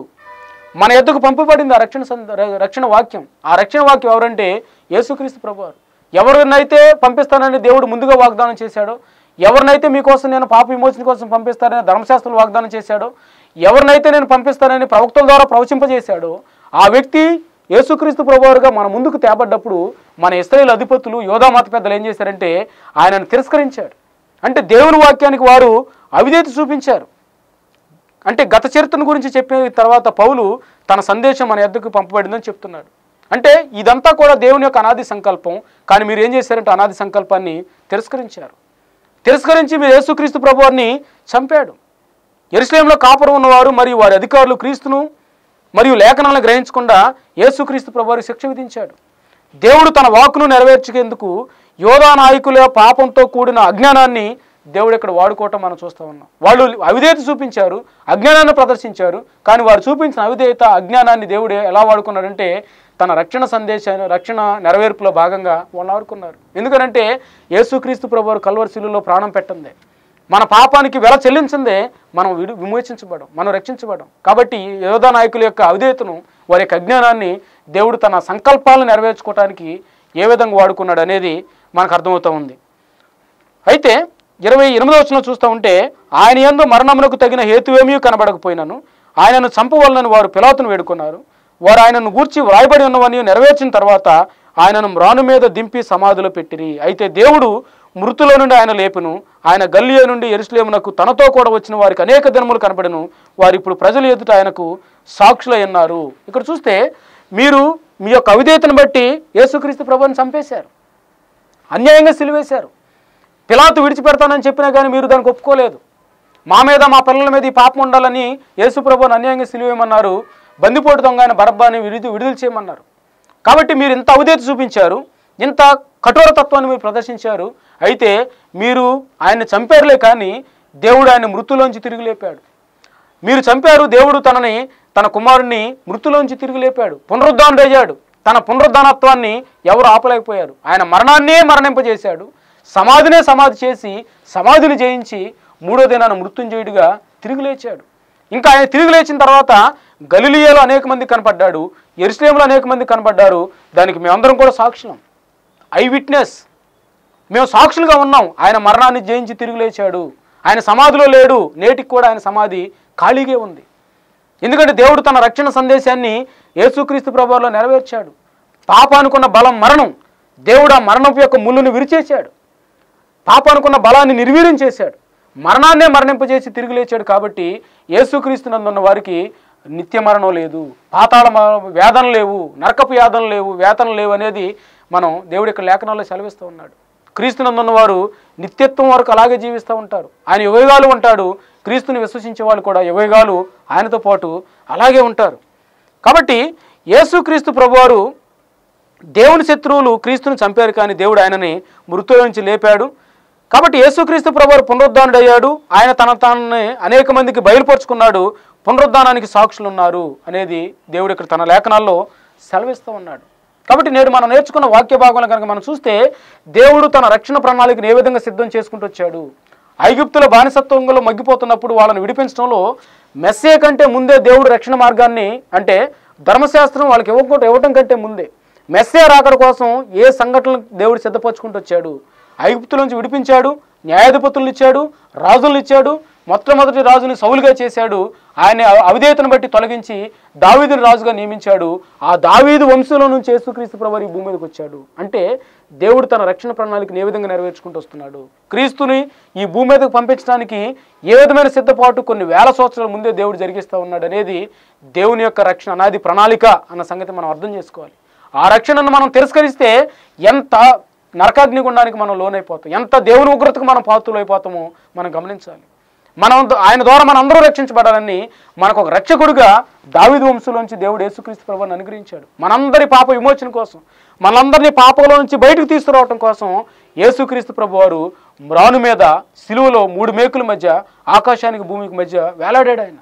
S1: మన ఎద్దుకు పంపబడింది ఆ రక్షణ సంద- ర- రక్షణ వాక్యం ఆ రక్షణ వాక్యం ఎవరంటే యేసుక్రీస్తు ప్రభు వారు ఎవరినైతే పంపిస్తానని దేవుడు ముందుగా వాగ్దానం చేశాడో ఎవరినైతే మీకోసం నేను పాప విమోచన కోసం పంపిస్తానని ధర్మశాస్త్రం వాగ్దానం చేశాడో ఎవరినైతే నేను పంపిస్తానని ప్రవక్తల ద్వారా ప్రవచింపజేశాడో ఆ వ్యక్తి యేసుక్రీస్తు ప్రభువారుగా మన ముందుకు తేబడ్డప్పుడు మన ఇస్రాయేల్ అధిపతులు యోధామత పెద్దలు ఏం చేశారంటే ఆయనను తిరస్కరించాడు అంటే దేవుని వాక్యానికి వారు అవిధేత చూపించారు అంటే గత చరిత్రను గురించి చెప్పిన తర్వాత పౌలు తన సందేశం మన ఎద్దకు పంపబడిందని చెప్తున్నాడు అంటే ఇదంతా కూడా దేవుని యొక్క అనాది సంకల్పం కానీ మీరు ఏం చేశారంటే అనాది సంకల్పాన్ని తిరస్కరించారు తిరస్కరించి మీరు యేసుక్రీస్తు ప్రభువారిని చంపాడు ఎరుసలేంలో కాపురం ఉన్నవారు మరియు వారి అధికారులు క్రీస్తును మరియు లేఖనాలను గ్రహించకుండా యేసుక్రీస్తు ప్రభువారికి శిక్ష విధించాడు దేవుడు తన వాక్కును నెరవేర్చేందుకు యోధా నాయకుల పాపంతో కూడిన అజ్ఞానాన్ని దేవుడు ఇక్కడ వాడుకోవటం మనం చూస్తూ ఉన్నాం వాళ్ళు అవిధేయత చూపించారు అజ్ఞానాన్ని ప్రదర్శించారు కానీ వారు చూపించిన అవిధేయత అజ్ఞానాన్ని దేవుడు ఎలా వాడుకున్నాడంటే తన రక్షణ సందేశాన్ని రక్షణ నెరవేర్పులో భాగంగా వాళ్ళు వాడుకున్నారు ఎందుకనంటే యేసుక్రీస్తు ప్రభు వారు కల్వరిశిలులో ప్రాణం పెట్టందే మన పాపానికి వెల చెల్లించిందే మనం విడు విమోచించబడం మనం రక్షించబడం కాబట్టి ఈ యోధా నాయకుల యొక్క అవిధేయతను వారి యొక్క అజ్ఞానాన్ని దేవుడు తన సంకల్పాలను నెరవేర్చుకోవడానికి ఏ విధంగా వాడుకున్నాడు అనేది మనకు అర్థమవుతూ ఉంది అయితే ఇరవై ఎనిమిదో వచ్చిన చూస్తూ ఉంటే ఆయన యందు మరణమునకు తగిన హేతువేమీ కనబడకపోయినను ఆయనను చంపవలనని వారు పిలాతును వేడుకున్నారు వారు ఆయనను గూర్చి వ్రాయబడి ఉన్నవని నెరవేర్చిన తర్వాత ఆయనను మ్రాను మీద దింపి సమాధిలో పెట్టిరి అయితే దేవుడు మృతుల నుండి ఆయన లేపును ఆయన గల్లియ నుండి ఎరుసలేమునకు తనతో కూడా వచ్చిన వారికి అనేక దినములు కనపడను వారు ఇప్పుడు ప్రజల ఎదుట ఆయనకు సాక్షులై ఉన్నారు ఇక్కడ చూస్తే మీరు మీ యొక్క అవిధేయతను బట్టి యేసుక్రీస్తు ప్రభుని చంపేశారు అన్యాయంగా సిలివేశారు పిలాతు విడిచిపెడతానని చెప్పినా కానీ మీరు దానికి ఒప్పుకోలేదు మా మీద మా పిల్లల మీద ఈ పాపం ఉండాలని యేసుప్రభుని అన్యాయంగా సిలివేయమన్నారు బందిపోటు దొంగ ఆయన బరబ్బాని విడుదల విడుదల చేయమన్నారు కాబట్టి మీరు ఇంత అవిధేయత చూపించారు ఇంత కఠోర తత్వాన్ని మీరు ప్రదర్శించారు అయితే మీరు ఆయన్ని చంపారులే కానీ దేవుడు ఆయన మృతులోంచి తిరిగి లేపాడు మీరు చంపారు దేవుడు తనని తన కుమారుణ్ణి మృతులోంచి తిరిగి లేపాడు పునరుద్ధానుడయ్యాడు తన పునరుద్ధానత్వాన్ని ఎవరు ఆపలేకపోయారు ఆయన మరణాన్నే మరణింపజేశాడు సమాధినే సమాధి చేసి సమాధిని జయించి మూడో దినాన మృత్యుంజయుడిగా తిరిగి లేచాడు ఇంకా ఆయన తిరిగి లేచిన తర్వాత గలిలియాలో అనేక మంది కనపడ్డాడు ఎరుసలేంలో అనేక మంది కనపడ్డారు దానికి మేమందరం కూడా సాక్షులం ఐ విట్నెస్ మేము సాక్షులుగా ఉన్నాం ఆయన మరణాన్ని జయించి తిరిగి లేచాడు ఆయన సమాధిలో లేడు నేటికి కూడా ఆయన సమాధి ఖాళీగే ఉంది ఎందుకంటే దేవుడు తన రక్షణ సందేశాన్ని యేసుక్రీస్తు ప్రభువులో నెరవేర్చాడు పాపానుకున్న బలం మరణం దేవుడు ఆ మరణం యొక్క ముళ్ళును విరిచేశాడు పాపానుకున్న బలాన్ని నిర్వీర్యం చేశాడు మరణాన్నే మరణింపజేసి తిరిగి లేచాడు కాబట్టి యేసుక్రీస్తు నందున్న వారికి నిత్య మరణం లేదు పాతాళ మ- వేదనలు లేవు నరకపు యాదనలు లేవు వేతనలు లేవు అనేది మనం దేవుడి యొక్క లేఖనాల్లో సెలవిస్తూ ఉన్నాడు క్రీస్తునందున్న వారు నిత్యత్వం వరకు అలాగే జీవిస్తూ ఉంటారు ఆయన యువగాలు ఉంటాడు క్రీస్తుని విశ్వసించే వాళ్ళు కూడా యువగాలు ఆయనతో పాటు అలాగే ఉంటారు కాబట్టి యేసుక్రీస్తు ప్రభువారు దేవుని శత్రువులు క్రీస్తుని చంపారు కానీ దేవుడు ఆయనని మృతుల నుంచి లేపాడు కాబట్టి యేసుక్రీస్తు ప్రభువారు పునరుద్ధానుడయ్యాడు ఆయన తన తాన్ని అనేక మందికి బయలుపరుచుకున్నాడు పునరుద్ధానానికి సాక్షులు ఉన్నారు అనేది దేవుడు ఇక్కడ తన లేఖనాల్లో సెలవిస్తూ ఉన్నాడు కాబట్టి నేడు మనం నేర్చుకున్న వాక్య భాగంలో కనుక మనం చూస్తే దేవుడు తన రక్షణ ప్రణాళికను ఏ విధంగా సిద్ధం చేసుకుంటూ వచ్చాడు ఐగుప్తుల బానిసత్వంలో మగ్గిపోతున్నప్పుడు వాళ్ళని విడిపించడంలో మెస్సే కంటే ముందే దేవుడు రక్షణ మార్గాన్ని అంటే ధర్మశాస్త్రం వాళ్ళకి ఇవ్వకుండా ఇవ్వటం కంటే ముందే మెస్సే రాకడ కోసం ఏ సంఘటనలు దేవుడు సిద్ధపరచుకుంటూ వచ్చాడు ఐగుప్తుల నుంచి విడిపించాడు న్యాయాధిపతులను ఇచ్చాడు రాజులను ఇచ్చాడు మొట్టమొదటి రాజుని సౌలుగా చేశాడు ఆయన అవిధేయతను బట్టి తొలగించి దావీదుని రాజుగా నియమించాడు ఆ దావీదు వంశంలో నుంచి యేసుక్రీస్తు ప్రభు ఈ భూమి మీదకి వచ్చాడు అంటే దేవుడు తన రక్షణ ప్రణాళికను ఏ విధంగా నెరవేర్చుకుంటూ వస్తున్నాడు క్రీస్తుని ఈ భూమి మీదకు పంపించడానికి ఏ విధమైన సిద్ధపాటు కొన్ని వేల సంవత్సరాల ముందే దేవుడు జరిగిస్తూ ఉన్నాడు అనేది దేవుని యొక్క రక్షణ అనాది ప్రణాళిక అన్న సంగతి మనం అర్థం చేసుకోవాలి ఆ రక్షణను మనం తిరస్కరిస్తే ఎంత నరకాగ్నిగుండానికి మనం లోనైపోతాం ఎంత దేవుని ఉగ్రతకు మనం పాత్రలు అయిపోతామో మనం గమనించాలి మనం ఆయన ద్వారా మనం అందరూ రక్షించబడాలని మనకు ఒక రక్షకుడుగా దావిదు వంశంలోంచి దేవుడు యేసుక్రీస్తు ప్రభుని అనుగ్రహించాడు మనందరి పాప విమోచన కోసం మనందరినీ పాపంలో నుంచి బయటకు తీసుకురావటం కోసం యేసుక్రీస్తు ప్రభు వారు మ్రాను మీద సిలువలో మూడు మేకుల మధ్య ఆకాశానికి భూమికి మధ్య వేలాడాడు ఆయన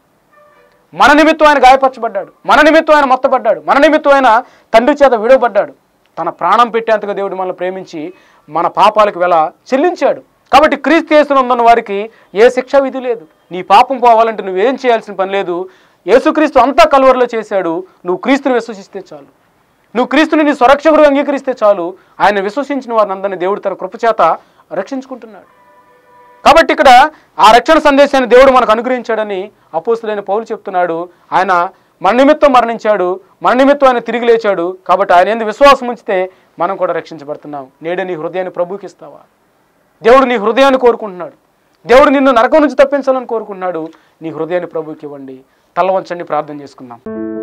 S1: మన నిమిత్తం ఆయన గాయపరచబడ్డాడు మన నిమిత్తం ఆయన మొత్తబడ్డాడు మన నిమిత్తం ఆయన తండ్రి చేత విడవబడ్డాడు తన ప్రాణం పెట్టేంతగా దేవుడు మనల్ని ప్రేమించి మన పాపాలకు వెల చెల్లించాడు కాబట్టి క్రీస్తు యేసునందున్న వారికి ఏ శిక్షా విధి లేదు నీ పాపం పోవాలంటే నువ్వేం చేయాల్సిన పని లేదు యేసుక్రీస్తు అంతా కలువరిలో చేశాడు నువ్వు క్రీస్తుని విశ్వసిస్తే చాలు నువ్వు క్రీస్తుని నీ స్వరక్షకుడు అంగీకరిస్తే చాలు ఆయన విశ్వసించిన వారిని అందరినీ దేవుడు తన కృపచేత రక్షించుకుంటున్నాడు కాబట్టి ఇక్కడ ఆ రక్షణ సందేశాన్ని దేవుడు మనకు అనుగ్రహించాడని అపోస్తులైన పౌలు చెప్తున్నాడు ఆయన మన నిమిత్తం మరణించాడు మన నిమిత్తం ఆయన తిరిగి లేచాడు కాబట్టి ఆయన ఎందుకు విశ్వాసం ఉంచితే మనం కూడా రక్షించబడుతున్నాం నేడే నీ హృదయాన్ని ప్రభుకి ఇస్తావా దేవుడు నీ హృదయాన్ని కోరుకుంటున్నాడు దేవుడు నిన్ను నరకం నుంచి తప్పించాలని కోరుకుంటున్నాడు నీ హృదయాన్ని ప్రభుకి ఇవ్వండి తల వంచండి ప్రార్థన చేసుకుందాం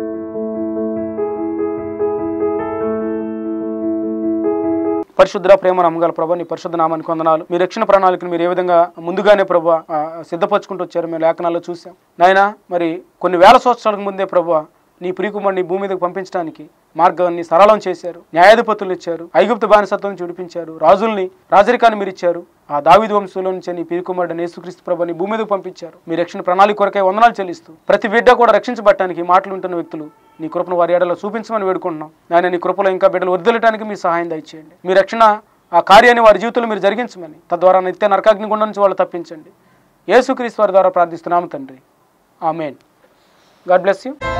S1: పరిశుద్ధ ప్రేమ నమ్మగల ప్రభా నీ పరిశుద్ధ నామానికి వందనాలు మీ రక్షణ ప్రణాళికను మీరు ఏ విధంగా ముందుగానే ప్రభా ఆ, సిద్ధపరచుకుంటూ వచ్చారు మేము లేఖనాల్లో చూసాం నాయన మరి కొన్ని వేల సంవత్సరాలకు ముందే ప్రభా నీ ప్రియకుమారిని భూమి మీదకి పంపించడానికి మార్గాన్ని సరళం చేశారు న్యాయాధిపతులు ఇచ్చారు ఐగుప్తు బానిసత్వం నుంచి విడిపించారు రాజుల్ని రాజరికాన్ని మీరు ఇచ్చారు ఆ దావిది వంశంలో నుంచి నీ ప్రియకుమారుడు యేసుక్రీస్తు ప్రభాని భూమి మీదకి పంపించారు మీ రక్షణ ప్రణాళిక కొరకై వందనాలు చెల్లిస్తూ ప్రతి బిడ్డ కూడా రక్షించబడటానికి ఈ మాటలు ఉంటున్న వ్యక్తులు నీ కృపను వారి ఏడలో చూపించమని వేడుకుంటున్నాం నాయన నీ కృపలో ఇంకా బిడ్డలు వర్దిల్లటానికి మీ సహాయం దయచేయండి మీ రక్షణ ఆ కార్యాన్ని వారి జీవితంలో మీరు జరిగించమని తద్వారా నిత్య నరకాగ్ని గుండం నుంచి వాళ్ళు తప్పించండి యేసుక్రీస్తు వారి ద్వారా ప్రార్థిస్తున్నాము తండ్రి ఆమెన్ గాడ్ బ్లెస్ యూ